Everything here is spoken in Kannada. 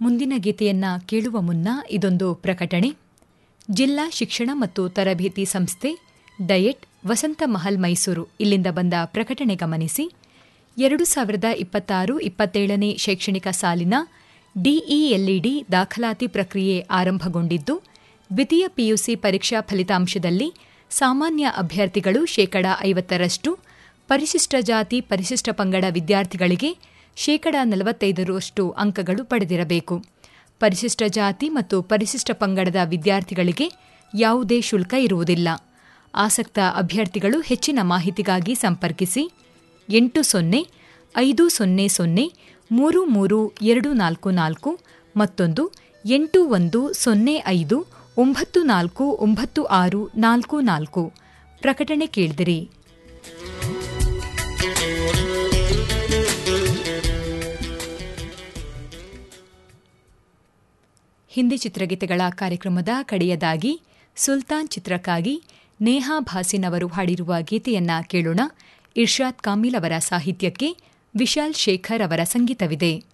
ಮುಂದಿನ ಗೀತೆಯನ್ನ ಕೇಳುವ ಮುನ್ನ ಇದೊಂದು ಪ್ರಕಟಣೆ ಜಿಲ್ಲಾ ಶಿಕ್ಷಣ ಮತ್ತು ತರಬೇತಿ ಸಂಸ್ಥೆ ಡಯೆಟ್ ವಸಂತ ಮಹಲ್ ಮೈಸೂರು ಇಲ್ಲಿಂದ ಬಂದ ಪ್ರಕಟಣೆ ಗಮನಿಸಿ ಎರಡು ಸಾವಿರದ ಇಪ್ಪತ್ತಾರು ಇಪ್ಪತ್ತೇಳನೇ ಶೈಕ್ಷಣಿಕ ಸಾಲಿನ ಡಿಇಎಲ್ಇಡಿ ದಾಖಲಾತಿ ಪ್ರಕ್ರಿಯೆ ಆರಂಭಗೊಂಡಿದ್ದು ದ್ವಿತೀಯ ಪಿಯುಸಿ ಪರೀಕ್ಷಾ ಫಲಿತಾಂಶದಲ್ಲಿ ಸಾಮಾನ್ಯ ಅಭ್ಯರ್ಥಿಗಳು ಶೇಕಡ ಐವತ್ತರಷ್ಟು ಪರಿಶಿಷ್ಟ ಜಾತಿ ಪರಿಶಿಷ್ಟ ಪಂಗಡ ವಿದ್ಯಾರ್ಥಿಗಳಿಗೆ ಶೇಕಡ ನಲವತ್ತೈದರಷ್ಟು ಅಂಕಗಳು ಪಡೆದಿರಬೇಕು ಪರಿಶಿಷ್ಟ ಜಾತಿ ಮತ್ತು ಪರಿಶಿಷ್ಟ ಪಂಗಡದ ವಿದ್ಯಾರ್ಥಿಗಳಿಗೆ ಯಾವುದೇ ಶುಲ್ಕ ಇರುವುದಿಲ್ಲ ಆಸಕ್ತ ಅಭ್ಯರ್ಥಿಗಳು ಹೆಚ್ಚಿನ ಮಾಹಿತಿಗಾಗಿ ಸಂಪರ್ಕಿಸಿ ಎಂಟು ಸೊನ್ನೆ ಐದು ಸೊನ್ನೆ ಸೊನ್ನೆ ಮೂರು ಮೂರು ಎರಡು ನಾಲ್ಕು ನಾಲ್ಕು ಮತ್ತೊಂದು ಎಂಟು ಒಂದು ಸೊನ್ನೆ ಐದು ಒಂಬತ್ತು ನಾಲ್ಕು ಒಂಬತ್ತು ಆರು ನಾಲ್ಕು ನಾಲ್ಕು ಪ್ರಕಟಣೆ ಕೇಳಿದಿರಿ ಹಿಂದಿ ಚಿತ್ರಗೀತೆಗಳ ಕಾರ್ಯಕ್ರಮದ ಕಡೆಯದಾಗಿ ಸುಲ್ತಾನ್ ಚಿತ್ರಕ್ಕಾಗಿ ನೇಹಾ ಭಾಸಿನ್ ಅವರು ಹಾಡಿರುವ ಗೀತೆಯನ್ನ ಕೇಳೋಣ ಇರ್ಷಾದ್ ಕಾಮಿಲ್ ಅವರ ಸಾಹಿತ್ಯಕ್ಕೆ ವಿಶಾಲ್ ಶೇಖರ್ ಅವರ ಸಂಗೀತವಿದೆ